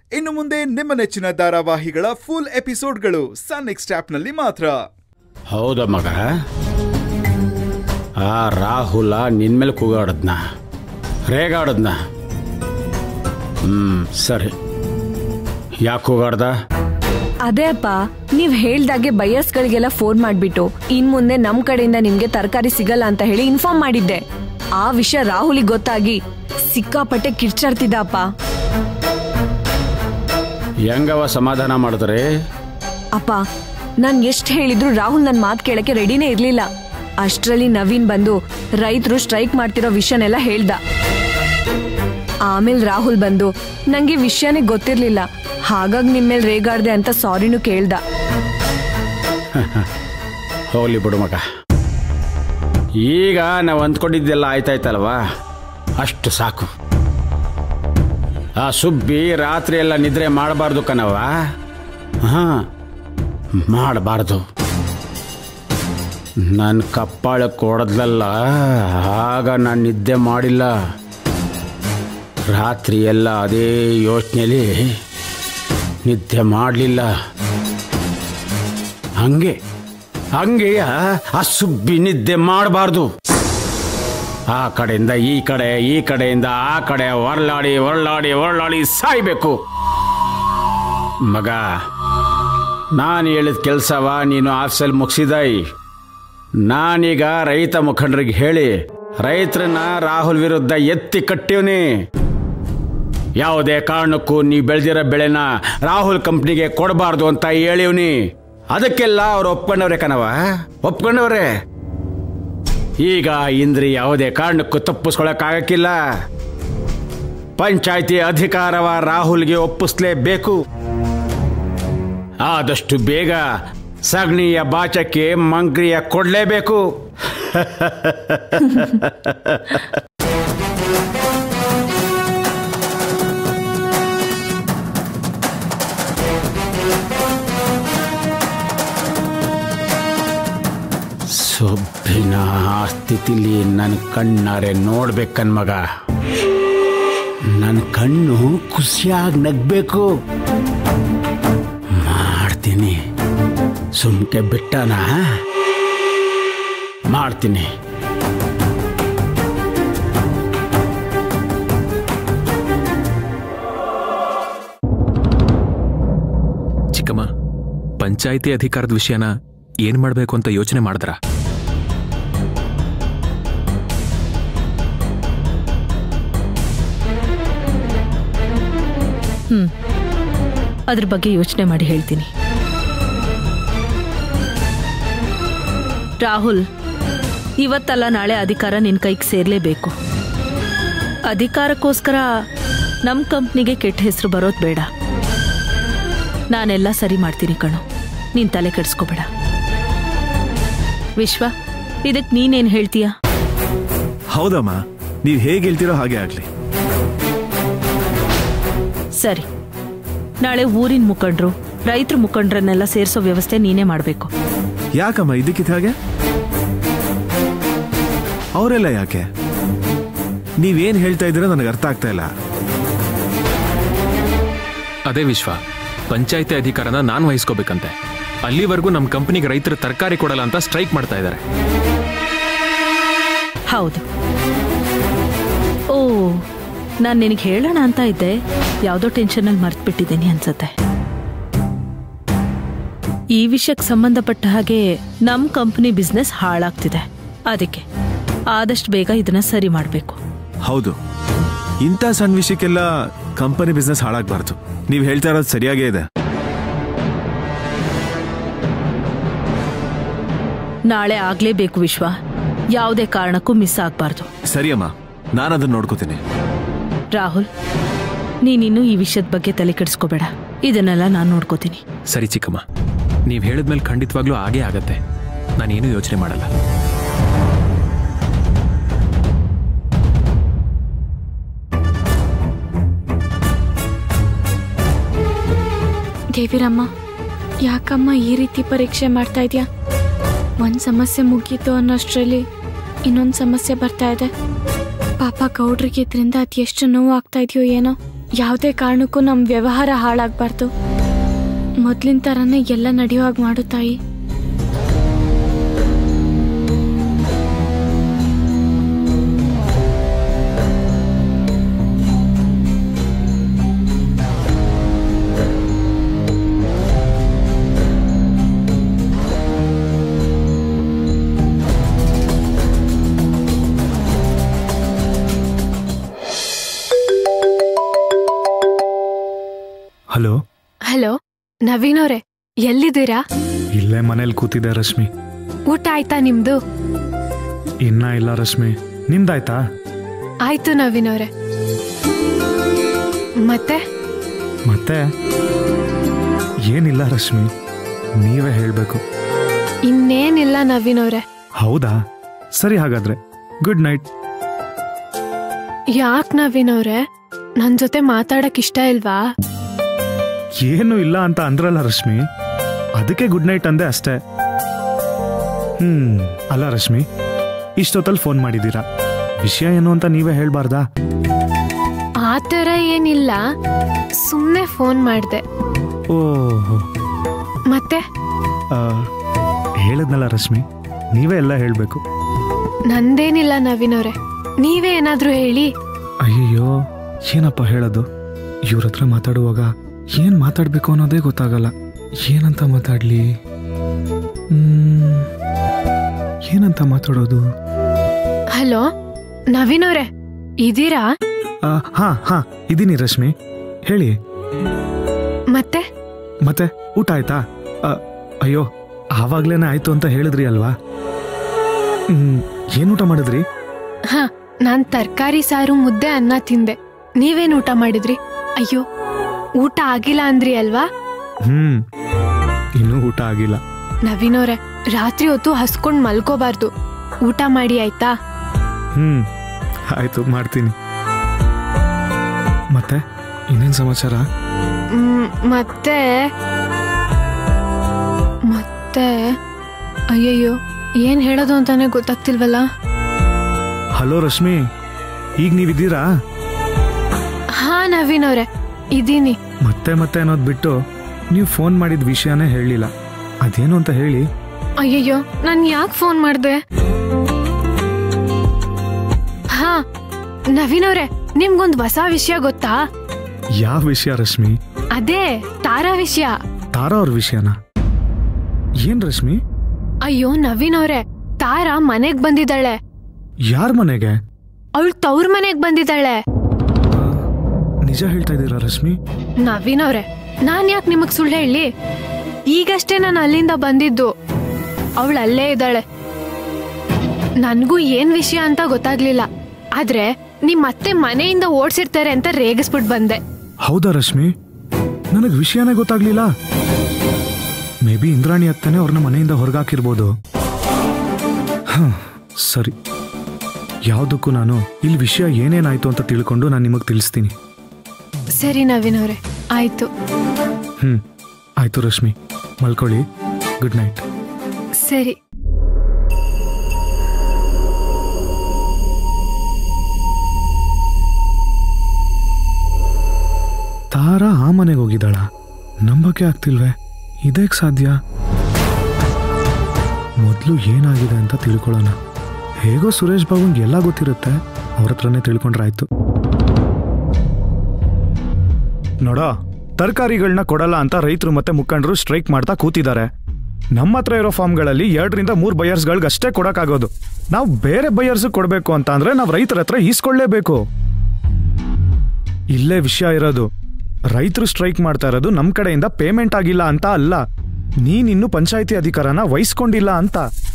ಇನ್ನು ಮುಂದೆ ನಿಮ್ಮ ನೆಚ್ಚಿನ ಧಾರಾವಾಹಿಗಳ ಫುಲ್ ಎಪಿಸೋಡ್ಗಳು ಸನ್ ನೆಕ್ಸ್ಟ್ ಆಪ್ನಲ್ಲಿ ಮಾತ್ರ ಹೌದಾ ಮಗ ಆ ರಾಹುಲ ನಿನ್ ಮೇಲೆ ಕೂಗಾಡದ್ನ ರೇಗಾಡದ್ನ ಹ್ಮ್ ಸರಿ ಯಾಕೆ ಕೂಗಾಡ್ದ ಅದೇ ಅಪ್ಪ ನೀವ್ ಹೇಳ್ದಾಗೆ ಬೈಯರ್ಸ್ಗಳಿಗೆಲ್ಲ ಫೋನ್ ಮಾಡ್ಬಿಟ್ಟು ಇನ್ ಮುಂದೆ ನಮ್ ಕಡೆಯಿಂದ ನಿಮ್ಗೆ ತರಕಾರಿ ಸಿಗಲ್ಲ ಅಂತ ಹೇಳಿ ಇನ್ಫಾರ್ಮ್ ಮಾಡಿದ್ದೆ ಆ ವಿಷಯ ರಾಹುಲಿಗೆ ಗೊತ್ತಾಗಿ ಸಿಕ್ಕಾಪಟ್ಟೆ ಕಿರ್ಚಾಡ್ತಿದ್ದ ಅಪ್ಪ ಹೆಂಗವ ಸಮಾಧಾನ ಮಾಡಿದ್ರೆ ಅಪ್ಪ ನಾನ್ ಎಷ್ಟ್ ಹೇಳಿದ್ರು ರಾಹುಲ್ ನನ್ ಮಾತ್ ಕೇಳಕ್ಕೆ ರೆಡಿನೇ ಇರ್ಲಿಲ್ಲ ಅಷ್ಟ್ರಲ್ಲಿ ನವೀನ್ ಬಂದು ರೈತರು ಸ್ಟ್ರೈಕ್ ಮಾಡ್ತಿರೋ ವಿಷಯನೆಲ್ಲ ಹೇಳ್ದ ಆಮೇಲೆ ರಾಹುಲ್ ಬಂದು ನಂಗೆ ವಿಷಯನೇ ಗೊತ್ತಿರ್ಲಿಲ್ಲ ಹಾಗಾಗಿ ನಿಮ್ಮೇಲ್ ರೇಗಾಡ್ದೆ ಅಂತ ಸಾರಿನೂ ಕೇಳ್ದ ಹೋಗ್ಲಿ ಬಿಡು ಮಗ ಈಗ ನಾವು ಅಂದ್ಕೊಂಡಿದ್ದೆಲ್ಲ ಆಯ್ತಾಯ್ತಲ್ವಾ ಅಷ್ಟು ಸಾಕು ಆ ಸುಬ್ಬಿ ರಾತ್ರಿ ಎಲ್ಲ ನಿದ್ರೆ ಮಾಡಬಾರ್ದು ಕಣವ ಹಾ ಮಾಡಬಾರ್ದು ನನ್ನ ಕಪ್ಪಾಳಕ್ಕೆ ಹೊಡೆದ್ಲಲ್ಲ ಆಗ ನಾನು ನಿದ್ದೆ ಮಾಡಿಲ್ಲ ರಾತ್ರಿ ಎಲ್ಲ ಅದೇ ಯೋಚನೆಯಲ್ಲಿ ನಿದ್ದೆ ಮಾಡಲಿಲ್ಲ ಹಂಗೆ ಹಂಗೆ ಆ ಸುಬ್ಬಿ ನಿದ್ದೆ ಮಾಡಬಾರ್ದು ಆ ಕಡೆಯಿಂದ ಈ ಕಡೆ ಈ ಕಡೆಯಿಂದ ಆ ಕಡೆ ಹೊರಲಾಡಿ ಹೊರಲಾಡಿ ಹೊರಲಾಡಿ ಸಾಯ್ಬೇಕು ಮಗ ನಾನು ಹೇಳಿದ ಕೆಲಸವ ನೀನು ಆಫೀಸಲ್ಲಿ ಮುಗಿಸಿದಾಯಿ ನಾನೀಗ ರೈತ ಮುಖಂಡರಿಗೆ ಹೇಳಿ ರೈತರನ್ನ ರಾಹುಲ್ ವಿರುದ್ಧ ಎತ್ತಿ ಕಟ್ಟಿವ್ನಿ ಯಾವುದೇ ಕಾರಣಕ್ಕೂ ನೀ ಬೆಳೆದಿರೋ ಬೆಳೆನ ರಾಹುಲ್ ಕಂಪ್ನಿಗೆ ಕೊಡಬಾರ್ದು ಅಂತ ಹೇಳಿವ್ನಿ ಅದಕ್ಕೆಲ್ಲ ಅವ್ರು ಒಪ್ಕೊಂಡವ್ರೆ ಕಣವ ಒಪ್ಕೊಂಡವ್ರೆ ಈಗ ಇಂದ್ರಿ ಯಾವುದೇ ಕಾರಣಕ್ಕೂ ತಪ್ಪಿಸ್ಕೊಳಕ್ಕಾಗಕ್ಕಿಲ್ಲ ಪಂಚಾಯತಿ ಅಧಿಕಾರವ ರಾಹುಲ್ಗೆ ಒಪ್ಪಿಸ್ಲೇಬೇಕು ಆದಷ್ಟು ಬೇಗ ಸಗಣಿಯ ಬಾಚಕ್ಕೆ ಮಂಕ್ರಿಯ ಕೊಡ್ಲೇಬೇಕು ಸೊಬ್ಬಿನ ಆ ಸ್ಥಿತಿಲಿ ನನ್ನ ಕಣ್ಣಾರೆ ನೋಡ್ಬೇಕನ್ ಮಗ ನನ್ನ ಕಣ್ಣು ಖುಷಿಯಾಗಿ ನಗ್ಬೇಕು ಮಾಡ್ತೀನಿ ಸುಮ್ಕೆ ಬಿಟ್ಟನ ಮಾಡ್ತೀನಿ ಚಿಕ್ಕಮ್ಮ ಪಂಚಾಯಿತಿ ಅಧಿಕಾರದ ವಿಷಯನ ಏನ್ ಮಾಡ್ಬೇಕು ಅಂತ ಯೋಚನೆ ಮಾಡಿದ್ರ ಅದ್ರ ಬಗ್ಗೆ ಯೋಚನೆ ಮಾಡಿ ಹೇಳ್ತೀನಿ ರಾಹುಲ್ ಇವತ್ತಲ್ಲ ನಾಳೆ ಅಧಿಕಾರ ನಿನ್ ಕೈಗೆ ಸೇರ್ಲೇಬೇಕು ಅಧಿಕಾರಕ್ಕೋಸ್ಕರ ನಮ್ಮ ಕಂಪ್ನಿಗೆ ಕೆಟ್ಟ ಹೆಸರು ಬರೋದು ಬೇಡ ನಾನೆಲ್ಲ ಸರಿ ಮಾಡ್ತೀನಿ ಕಣು ನೀನ್ ತಲೆ ಕೆಡಿಸ್ಕೋಬೇಡ ವಿಶ್ವ ಇದಕ್ ನೀನೇನ್ ಹೇಳ್ತೀಯಾ ಹೌದಮ್ಮ ನೀವು ಹೇಗೆ ಹೇಳ್ತೀರೋ ಹಾಗೆ ಆಗ್ಲಿ ಸರಿ ನಾಳೆ ಊರಿನ ಮುಖಂಡ್ರು ರೈತರ ಮುಖಂಡ್ರನ್ನೆಲ್ಲ ಸೇರಿಸೋ ವ್ಯವಸ್ಥೆ ನೀನೇ ಮಾಡಬೇಕು ಯಾಕಮ್ಮ ಇದಕ್ಕಿದ ಹಾಗೆ ಅವರೆಲ್ಲ ಯಾಕೆ ನೀವೇನ್ ಹೇಳ್ತಾ ಇದ್ದೀರೋ ನನಗೆ ಅರ್ಥ ಆಗ್ತಾ ಇಲ್ಲ ಅದೇ ವಿಶ್ವ ಪಂಚಾಯಿತಿ ಅಧಿಕಾರನ ನಾನು ವಹಿಸ್ಕೋಬೇಕಂತೆ ಅಲ್ಲಿವರೆಗೂ ನಮ್ಮ ಕಂಪನಿಗೆ ರೈತರು ತರಕಾರಿ ಕೊಡಲ್ಲ ಅಂತ ಸ್ಟ್ರೈಕ್ ಮಾಡ್ತಾ ಇದ್ದಾರೆ ಹೌದು ಓ ನಾನು ನಿನಗೆ ಹೇಳೋಣ ಅಂತ ಇದ್ದೆ ಯಾವುದೋ ಟೆನ್ಷನಲ್ಲಿ ಮರ್ತು ಬಿಟ್ಟಿದ್ದೀನಿ ಅನ್ಸತ್ತೆ ಈ ವಿಷಯಕ್ಕೆ ಸಂಬಂಧಪಟ್ಟ ಹಾಗೆ ನಮ್ಮ ಕಂಪನಿ ಬಿಸ್ನೆಸ್ ಹಾಳಾಗ್ತಿದೆ ಅದಕ್ಕೆ ಆದಷ್ಟು ಬೇಗ ಇದನ್ನ ಸರಿ ಮಾಡಬೇಕು ಹೌದು ಇಂಥ ಸಣ್ಣ ವಿಷಯಕ್ಕೆಲ್ಲ ಕಂಪನಿ ಬಿಸ್ನೆಸ್ ಹಾಳಾಗಬಾರ್ದು ನೀವು ಹೇಳ್ತಾ ಇರೋದು ಸರಿಯಾಗೇ ಇದೆ ನಾಳೆ ಆಗ್ಲೇಬೇಕು ವಿಶ್ವ ಯಾವುದೇ ಕಾರಣಕ್ಕೂ ಮಿಸ್ ಆಗಬಾರ್ದು ಸರಿ ಅಮ್ಮ ನಾನು ಅದನ್ನ ನೋಡ್ಕೋತೀನಿ ರಾಹುಲ್ ನೀನಿನ್ನೂ ಈ ವಿಷಯದ ಬಗ್ಗೆ ತಲೆ ಕೆಡಿಸ್ಕೋಬೇಡ ಇದನ್ನೆಲ್ಲ ನಾನು ನೋಡ್ಕೋತೀನಿ ಸರಿ ಚಿಕ್ಕಮ್ಮ ನೀವು ಹೇಳಿದ್ಮೇಲೆ ಖಂಡಿತವಾಗ್ಲೂ ಆಗೇ ಆಗತ್ತೆ ನಾನೇನು ಯೋಚನೆ ಮಾಡಲ್ಲ ದೇವಿರಮ್ಮ ಯಾಕಮ್ಮ ಈ ರೀತಿ ಪರೀಕ್ಷೆ ಮಾಡ್ತಾ ಇದೆಯಾ ಒಂದು ಸಮಸ್ಯೆ ಮುಗೀತು ಅನ್ನೋಷ್ಟರಲ್ಲಿ ಇನ್ನೊಂದು ಸಮಸ್ಯೆ ಬರ್ತಾ ಇದೆ ಪಾಪ ಗೌಡ್ರಿಗೆ ಇದರಿಂದ ಅದು ಎಷ್ಟು ನೋವು ಆಗ್ತಾ ಇದೆಯೋ ಏನೋ ಯಾವುದೇ ಕಾರಣಕ್ಕೂ ನಮ್ಮ ವ್ಯವಹಾರ ಹಾಳಾಗಬಾರ್ದು ಮೊದ್ಲಿನ ಥರನೇ ಎಲ್ಲ ನಡೆಯೋ ಹಾಗೆ ಮಾಡು ತಾಯಿ ಹಲೋ ಹಲೋ ನವೀನ್ ಅವರೇ ಎಲ್ಲಿದ್ದೀರಾ ಇಲ್ಲೇ ಮನೇಲಿ ಕೂತಿದ್ದೆ ರಶ್ಮಿ ಊಟ ಆಯ್ತಾ ನಿಮ್ದು ಇನ್ನ ಇಲ್ಲ ರಶ್ಮಿ ನಿಮ್ದಾಯ್ತಾ ಆಯ್ತು ನವೀನ್ ಅವರೇ ಮತ್ತೆ ಮತ್ತೆ ಏನಿಲ್ಲ ರಶ್ಮಿ ನೀವೇ ಹೇಳ್ಬೇಕು ಇನ್ನೇನಿಲ್ಲ ನವೀನ್ ಅವರೇ ಹೌದಾ ಸರಿ ಹಾಗಾದ್ರೆ ಗುಡ್ ನೈಟ್ ಯಾಕ್ ನವೀನ್ ಅವರೇ ನನ್ ಜೊತೆ ಮಾತಾಡಕ್ ಇಷ್ಟ ಇಲ್ವಾ ಏನು ಇಲ್ಲ ಅಂತ ಅಂದ್ರಲ್ಲ ರಶ್ಮಿ ಅದಕ್ಕೆ ಗುಡ್ ನೈಟ್ ಅಂದೆ ಅಷ್ಟೇ ಹ್ಮ್ ಅಲ್ಲ ರಶ್ಮಿ ಇಷ್ಟೊತ್ತಲ್ಲಿ ಫೋನ್ ಮಾಡಿದ್ದೀರಾ ವಿಷಯ ಏನು ಅಂತ ನೀವೇ ಹೇಳ್ಬಾರ್ದಾ ಆ ಥರ ಏನಿಲ್ಲ ಸುಮ್ಮನೆ ಫೋನ್ ಮಾಡಿದೆ ಓಹೋ ಮತ್ತೆ ಆ, ಹೇಳಿದ್ನಲ್ಲ ರಶ್ಮಿ ನೀವೇ ಎಲ್ಲ ಹೇಳ್ಬೇಕು ನಂದೇನಿಲ್ಲ ನವೀನ್ ಅವರೇ ನೀವೇ ಏನಾದ್ರೂ ಹೇಳಿ ಅಯ್ಯಯ್ಯೋ ಏನಪ್ಪ ಹೇಳೋದು ಇವ್ರ ಹತ್ರ ಮಾತಾಡುವಾಗ ಏನ್ ಮಾತಾಡ್ಬೇಕು ಅನ್ನೋದೇ ಗೊತ್ತಾಗಲ್ಲ ಏನಂತ ಮಾತಾಡ್ಲಿ ಹ್ಮ್, ಏನಂತ ಮಾತಾಡೋದು ಹಲೋ ನವೀನ್ ಅವರೇ ಇದೀರಾ ಆ, ಹಾ ಹಾ ಇದೀನಿ ರಶ್ಮಿ ಹೇಳಿ ಮತ್ತೆ ಮತ್ತೆ ಊಟ ಆಯ್ತಾ ಆ, ಅಯ್ಯೋ ಆವಾಗ್ಲೇನೆ ಆಯ್ತು ಅಂತ ಹೇಳಿದ್ರಿ ಅಲ್ವಾ ಹ್ಮ್ ಏನ್ ಊಟ ಮಾಡಿದ್ರಿ ಹಾ ನಾನ್ ತರ್ಕಾರಿ ಸಾರು ಮುದ್ದೆ ಅನ್ನ ತಿಂದೆ ನೀವೇನ್ ಊಟ ಮಾಡಿದ್ರಿ ಅಯ್ಯೋ ಊಟ ಆಗಿಲ್ಲ ಅಂದ್ರಿ ಅಲ್ವಾ ಹ್ಮ್ ಇನ್ನೂ ಊಟ ಆಗಿಲ್ಲ ನವೀನ್ ಅವ್ರೆ ರಾತ್ರಿ ಹೊತ್ತು ಹಸ್ಕೊಂಡ್ ಮಲ್ಕೋಬಾರ್ದು ಊಟ ಮಾಡಿ ಆಯ್ತಾ ಹ್ಮ್ ಆಯ್ತು ಮಾಡ್ತೀನಿ ಮತ್ತೆ ಇನ್ನೇನ್ ಸಮಾಚಾರ ಮ್, ಮತ್ತೆ ಮತ್ತೆ ಅಯ್ಯಯ್ಯೋ ಏನ್ ಹೇಳೋದು ಅಂತಾನೆ ಗೊತ್ತಾಗ್ತಿಲ್ವಲ್ಲ ಹಲೋ ರಶ್ಮಿ ಈಗ ನೀವಿದ್ದೀರಾ ಹಾ ನವೀನ್ ಅವ್ರೆ ಇದೀನಿ ಮತ್ತೆ ಮತ್ತೆ ಅನ್ನೋದು ಬಿಟ್ಟು ನೀವು ಫೋನ್ ಮಾಡಿದ ವಿಷಯನೇ ಹೇಳಲಿಲ್ಲ ಅದೇನು ಅಂತ ಹೇಳಿ ಅಯ್ಯಯ್ಯೋ ನಾನ್ ಯಾಕೆ ಫೋನ್ ಮಾಡ್ದೆ ಹಾ ನವೀನ್ ಅವ್ರೆ ನಿಮ್ಗೊಂದ್ ಹೊಸ ವಿಷಯ ಗೊತ್ತಾ ಯಾವ ವಿಷಯ ರಶ್ಮಿ ಅದೇ ತಾರಾ ವಿಷಯ ತಾರಾ ಅವ್ರ ವಿಷಯನ ಏನ್ ರಶ್ಮಿ ಅಯ್ಯೋ ನವೀನ್ ಅವ್ರೆ ತಾರಾ ಮನೆಗ್ ಬಂದಿದ್ದಾಳೆ ಯಾರ ಮನೆಗೆ ಅವಳು ತವ್ರ ಮನೆಗ್ ಬಂದಿದ್ದಾಳೆ ಆ, ನಿಜ ಹೇಳ್ತಾ ಇದ್ದೀರಾ ರಶ್ಮಿ ನವೀನ್ ಅವ್ರೆ ನಾನ್ ಯಾಕೆ ನಿಮಗ್ ಸುಳ್ಳು ಹೇಳಿ ಈಗಷ್ಟೇ ನಾನು ಅಲ್ಲಿಂದ ಬಂದಿದ್ದು ಅವಳು ಅಲ್ಲೇ ಇದ್ದಾಳೆ ನನ್ಗೂ ಏನ್ ವಿಷಯ ಅಂತ ಗೊತ್ತಾಗ್ಲಿಲ್ಲ ಆದ್ರೆ ನಿಮ್ ಅತ್ತೆ ಮನೆಯಿಂದ ಓಡ್ಸಿರ್ತಾರೆ ಅಂತ ರೇಗಿಸ್ಬಿಟ್ ಬಂದೆ ಹೌದಾ ರಶ್ಮಿ ನನಗೆ ವಿಷಯನೇ ಗೊತ್ತಾಗ್ಲಿಲ್ಲ ಮೇ ಬಿ ಇಂದ್ರಾಣಿ ಅತ್ತನೇ ಅವ್ರನ್ನ ಮನೆಯಿಂದ ಹೊರಗಾಕಿರ್ಬೋದು ಹ್ಮ್, ಸರಿ ಯಾವುದಕ್ಕೂ ನಾನು ಇಲ್ಲಿ ವಿಷಯ ಏನೇನಾಯ್ತು ಅಂತ ತಿಳ್ಕೊಂಡು ನಾನು ನಿಮಗೆ ತಿಳಿಸ್ತೀನಿ ಸರಿ ನವೀನ್ ಅವ್ರೆ ಆಯ್ತು ಹ್ಮ್ ಆಯ್ತು ರಶ್ಮಿ ಮಲ್ಕೊಳ್ಳಿ ಗುಡ್ ನೈಟ್ ಸರಿ ತಾರಾ ಆ ಮನೆಗೆ ಹೋಗಿದ್ದಾಳ ನಂಬಕ್ಕೆ ಆಗ್ತಿಲ್ವೇ ಇದೇಕ್ ಸಾಧ್ಯ ಮೊದಲು ಏನಾಗಿದೆ ಅಂತ ತಿಳ್ಕೊಳ್ಳೋಣ ಹೇಗೋ ಸುರೇಶ್ ಬಾಬುಂಗೆ ಎಲ್ಲ ಗೊತ್ತಿರುತ್ತೆ ಅವ್ರ ಹತ್ರನೇ ತಿಳ್ಕೊಂಡ್ರಾಯ್ತು ನೋಡೋ ತರಕಾರಿಗಳನ್ನ ಕೊಡಲ್ಲ ಅಂತ ರೈತರು ಮತ್ತೆ ಮುಖಂಡರು ಸ್ಟ್ರೈಕ್ ಮಾಡ್ತಾ ಕೂತಿದ್ದಾರೆ ನಮ್ಮ ಹತ್ರ ಇರೋ ಫಾರ್ಮ್ಗಳಲ್ಲಿ ಎರಡರಿಂದ ಮೂರು ಬಯರ್ಸ್ಗಳಿಗೆ ಅಷ್ಟೇ ಕೊಡಕ್ಕಾಗೋದು ನಾವು ಬೇರೆ ಬಯರ್ಸ್ ಕೊಡಬೇಕು ಅಂತ ಅಂದ್ರೆ ನಾವು ರೈತರ ಹತ್ರ ಈಸ್ಕೊಳ್ಳೇಬೇಕು ಇಲ್ಲೇ ವಿಷಯ ಇರೋದು ರೈತರು ಸ್ಟ್ರೈಕ್ ಮಾಡ್ತಾ ಇರೋದು ನಮ್ಮ ಕಡೆಯಿಂದ ಪೇಮೆಂಟ್ ಆಗಿಲ್ಲ ಅಂತ ಅಲ್ಲ ನೀನಿನ್ನು ಪಂಚಾಯತಿ ಅಧಿಕಾರನ ವಹಿಸ್ಕೊಂಡಿಲ್ಲ ಅಂತ